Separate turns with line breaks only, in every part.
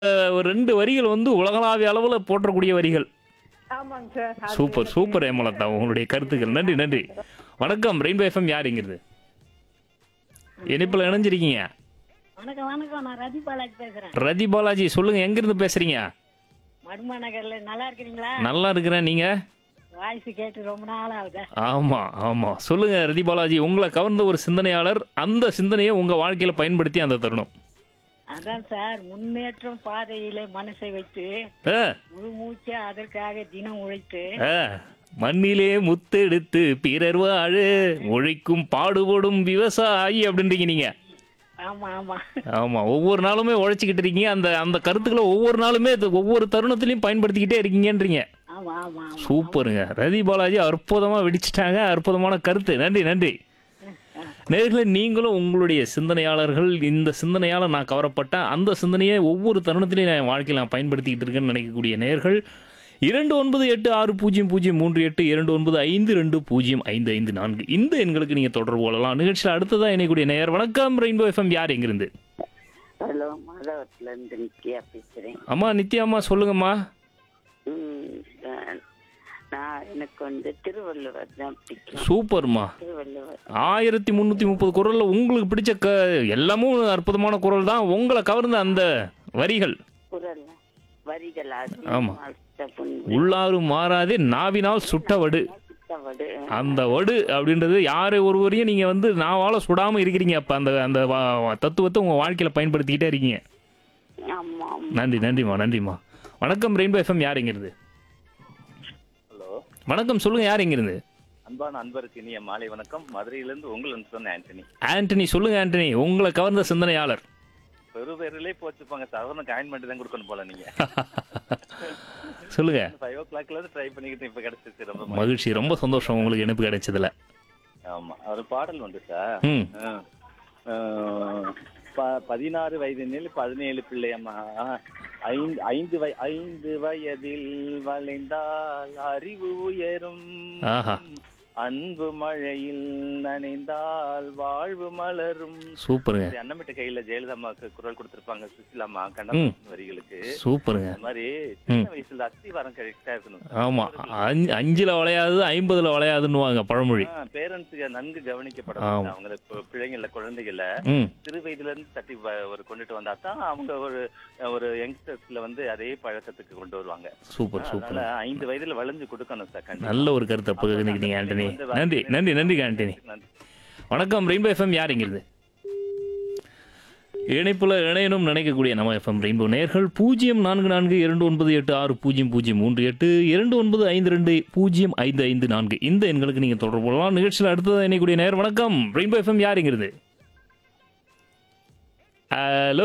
ஒரு ரெண்டு வரிகள் வந்து உலகளாவிய அளவுல போற்றக்கூடிய வரிகள்
ஆமாங்க சார் அது
சூப்பர் சூப்பர் ஏமலதா உங்களுடைய கருத்துக்கள் நன்றி நன்றி வணக்கம் ரெயின்போ எஃப்எம் யாருங்கிறது இணைப்பில் இணைஞ்சிருக்கீங்க
வணக்கம் வணக்கம் நான் ரதி பாலாஜி பேசுறேன்
ரதி பாலாஜி சொல்லுங்க எங்கிருந்து பேசுறீங்க
மடுமா நகர்ல நல்லா இருக்கிறீங்களா
நல்லா இருக்கிறேன் நீங்க
வாய்ஸ் கேட்டு ரொம்ப நாள் ஆகுது
ஆமா ஆமா சொல்லுங்க ரதி பாலாஜி உங்களை கவர்ந்த ஒரு சிந்தனையாளர் அந்த சிந்தனையை உங்க வாழ்க்கையில பயன்படுத்தி அந்த தருணம்
அதான் சார் முன்னேற்றம் பாதையிலே மனசை வைத்து
ஆ,
முழு மூச்சு அதற்காக தினம் உழைத்து
ஆ, மண்ணிலே முத்தெடுத்து பிறர் வாழு உழைக்கும் பாடுபடும் விவசாயி அப்படின்றீங்க நீங்க
ஆமா ஆமா
ஆமா ஒவ்வொரு நாளுமே உழைச்சிக்கிட்டு இருக்கீங்க அந்த அந்த கருத்துக்களை ஒவ்வொரு நாளுமே இது ஒவ்வொரு தருணத்திலையும் பயன்படுத்திக்கிட்டே இருக்கீங்கன்றீங்க
ஆமா ஆமா ஆமா
சூப்பருங்க ரதி பாலாஜி அற்புதமா வெடிச்சிட்டாங்க அற்புதமான கருத்து நன்றி நன்றி நேர்களை நீங்களும் உங்களுடைய சிந்தனையாளர்கள் இந்த சிந்தனையால நான் கவரப்பட்டேன் அந்த சிந்தனையை ஒவ்வொரு தருணத்திலையும் நான் என் வாழ்க்கையில் நான் பயன்படுத்திக்கிட்டு இருக்கேன்னு நினைக்கக்கூடிய நேர்கள் இரண்டு ஒன்பது எட்டு ஆறு பூஜ்ஜியம் பூஜ்ஜியம் மூன்று எட்டு இரண்டு ஒன்பது ஐந்து ரெண்டு பூஜ்ஜியம் ஐந்து ஐந்து நான்கு இந்த எண்களுக்கு நீங்கள் தொடர்பு கொள்ளலாம் நிகழ்ச்சியில் அடுத்ததாக இணையக்கூடிய நேயர் வணக்கம் ரெயின்போ எஃப்எம் யார் எங்கிருந்து
ஹலோ மாதவத்துல இருந்து நித்யா பேசுறேன்
அம்மா நித்யாம்மா சொல்லுங்கம்மா
ம், நான் நான் எனக்கு வந்து திருவள்ளுவர் தான் பிடிக்கும்
சூப்பர்மா
திருவள்ளுவர்
ஆயிரத்தி முந்நூற்றி முப்பது குரலில் உங்களுக்கு பிடிச்ச க எல்லாமும் அற்புதமான குரல் தான் உங்களை கவர்ந்த அந்த வரிகள்
குரல் வரிகள்
ஆமா.
அதிகம்
உள்ளாரும் மாறாதே நாவினால் சுட்டவடு
புத்தவடு
அந்த வடு அப்படின்றது யாரை ஒருவரையும் நீங்கள் வந்து நாவால சுடாமல் இருக்கிறீங்க அப்போ அந்த அந்த வா- தத்துவத்தை உங்கள் வாழ்க்கையில் பயன்படுத்திக்கிட்டே இருக்கீங்க
ஆமா ஆமா
நன்றி நன்றிம்மா நன்றிம்மா வணக்கம் ரெயின்போ எஃப்எம் யார் எங்கிருந்து
ஹலோ
வணக்கம் சொல்லுங்கள் யார் எங்கிருந்து
அன்பான அன்பருக்கு இனிய மாலை வணக்கம் மதுரையிலிருந்து உங்கள் அன்பு சொன்ன ஆண்டனி
ஆண்டனி சொல்லுங்கள் ஆண்டனி உங்களை கவர்ந்த சிந்தனையாளர்
பெரு பேரிலே போச்சுப்பாங்க சாதாரண காயின்மெண்ட் தான் கொடுக்கணும் போல நீங்க
சொல்லுங்க
ஃபைவ் ஓ கிளாக்ல இருந்து ட்ரை பண்ணிக்கிட்டு இப்ப கிடைச்சிச்சு ரொம்ப மகிழ்ச்சி.
மகிழ்ச்சி ரொம்ப சந்தோஷம் உங்களுக்கு இணைப்பு கிடைச்சதுல
ஆமா ஒரு பாடல் உண்டு சார்
ம்
ஆ. ஆ, ப- பதினாறு வயதினில் பதினேழு பிள்ளையம்மா ஐந்து ஐந்து வய ஐந்து வயதில் வளைந்தால் அறிவு உயரும்
ஆஹா.
அன்பு மழையில் நனைந்தால் வாழ்வு மலரும்
சூப்பருங்க
இது அன்னமிட்ட கையில ஜெயலலிதா அம்மாவுக்கு குரல் கொடுத்திருப்பாங்க சுசிலாமா கண்ணன் வரிகளுக்கு
சூப்பருங்க
அந்த மாதிரி சின்ன வயசுல அஸ்திவாரம் கரெக்டா இருக்கணும்
ஆமா அஞ்சு அஞ்சுல வளையாது ஐம்பதுல வளையாதுன்னுவாங்க பழமொழி
பேரண்ட்ஸுக்கு நன்கு
ஆமா.
கவனிக்கப்படணும் அவங்க கு- பிள்ளைங்கள குழந்தைகள
ம்
சிறு வயதுல இருந்து தட்டி வ- ஒரு கொண்டுட்டு வந்தா தான் அவங்க ஒரு ஒரு யங்ஸ்டர்ஸ்ல வந்து அதே பழக்கத்துக்கு கொண்டு வருவாங்க
சூப்பர் சூப்பர்
அதனால ஐந்து வயதுல வளைஞ்சு கொடுக்கணும் சார் கண்டிப்பா.
நல்ல ஒரு கருத்தை பகிர்ந்துக்கிட்டீங்க ஆண்டனி
வந்து
நன்றி நன்றி நன்றி ஆண்டனி
நன்றி.
வணக்கம் ரெயின்போ எஃப்எம் யார் எங்கிருந்து இணைப்புல இணையணும் நினைக்கக்கூடிய நம்ம எஃப்எம் ரெயின்போ நேர்கள் பூஜ்ஜியம் நான்கு நான்கு இரண்டு ஒன்பது எட்டு ஆறு பூஜ்ஜியம் பூஜ்ஜியம் மூன்று எட்டு இரண்டு ஒன்பது ஐந்து ரெண்டு பூஜ்ஜியம் ஐந்து ஐந்து நான்கு இந்த எண்களுக்கு நீங்கள் தொடர்பு கொள்ளலாம் நிகழ்ச்சியில் அடுத்ததாக இணையக்கூடிய நேர் வணக்கம் ரெயின்போ எஃப்எம் யார் எங்கிருந்து ஹலோ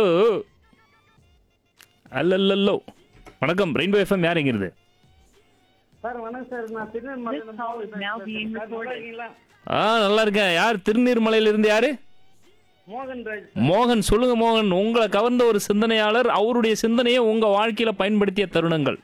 அல்லல்லோ வணக்கம் ரெயின்போ எஃப்எம் யார் எங்கிருந்து
சார் வணக்கம் சார் நான் திருநெல்வேலி
ஆ நல்லா இருக்கேன் யார் திருநீர்மலையிலிருந்து யாரு
மோகன் ராஜ்
மோகன் சொல்லுங்க மோகன் உங்களை கவர்ந்த ஒரு சிந்தனையாளர் அவருடைய சிந்தனையை உங்க வாழ்க்கையில பயன்படுத்திய தருணங்கள்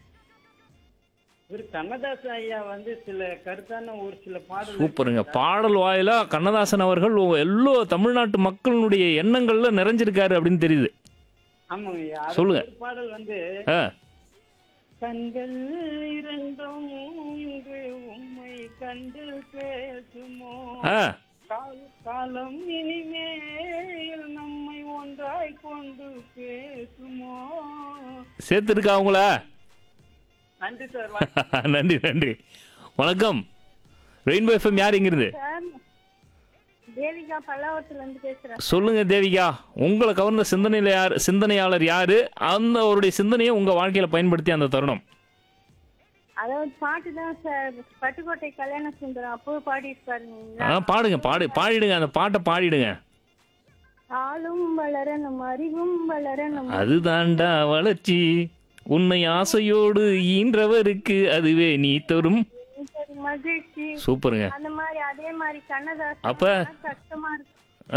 இவர் கண்ணதாசன் ஐயா வந்து சில கருத்தான ஒரு சில பாடல்
சூப்பருங்க பாடல் வாயிலா கண்ணதாசன் அவர்கள் உங்க எல்லோ தமிழ்நாட்டு மக்களுடைய எண்ணங்கள்ல நிறைஞ்சிருக்காரு அப்படின்னு தெரியுது
ஆமாங்க ஐயா அதுல
சொல்லுங்க.
ஒரு பாடல் வந்து
ஆ,
கண்கள் இரண்டும் இன்று உம்மை கண்டு பேசுமோ
ஆ,
கால- காலம் இனிமேல் நம்மை ஒன்றாய் கொண்டு பேசுமோ
சேர்த்திருக்கா அவங்கள
நன்றி சார்
நன்றி நன்றி வணக்கம் ரெயின்போ எஃப்எம் யார் இங்கிருந்து
சார் தேவிகா பல்லாவரத்துல இருந்து பேசுறேன்
சொல்லுங்க தேவிகா உங்களை கவர்ந்த சிந்தனையில யார் சிந்தனையாளர் யாரு அந்த அவருடைய சிந்தனையை உங்க வாழ்க்கையில பயன்படுத்தி அந்த தருணம்
அதாவது பாட்டு தான் சார் பட்டுக்கோட்டை கல்யாண சுந்தரம் அப்போ பாடி
ஆ பாடுங்க பாடு பாடிடுங்க அந்த பாட்டை பாடிடுங்க
ஆளும் வளரணும் அறிவும் வளரணும்
அதுதான்டா வளர்ச்சி உன்னை ஆசையோடு ஈன்றவருக்கு அதுவே நீ தரும்
மகிழ்ச்சி
சூப்பருங்க
அந்த மாதிரி அதே மாதிரி கண்ணதாசன்
அப்ப-
கஷ்டமா இருக்கு
ஆ,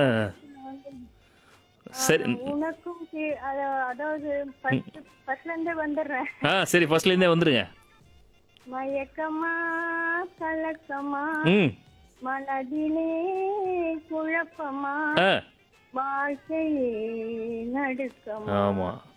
சரி
உனக்கும் கீ- அத- அதாவது ஃபர்ஸ்ட் ஃபர்ஸ்ட்ல இருந்தே வந்துடுறேன்
ஆ சரி ஃபர்ஸ்ட்ல இருந்தே வந்துருங்க
மயக்கமா கலக்கமா
ம்
மனதிலே குழப்பமா
ஆ
வாழ்க்கையே நடுக்கமா
ஆமா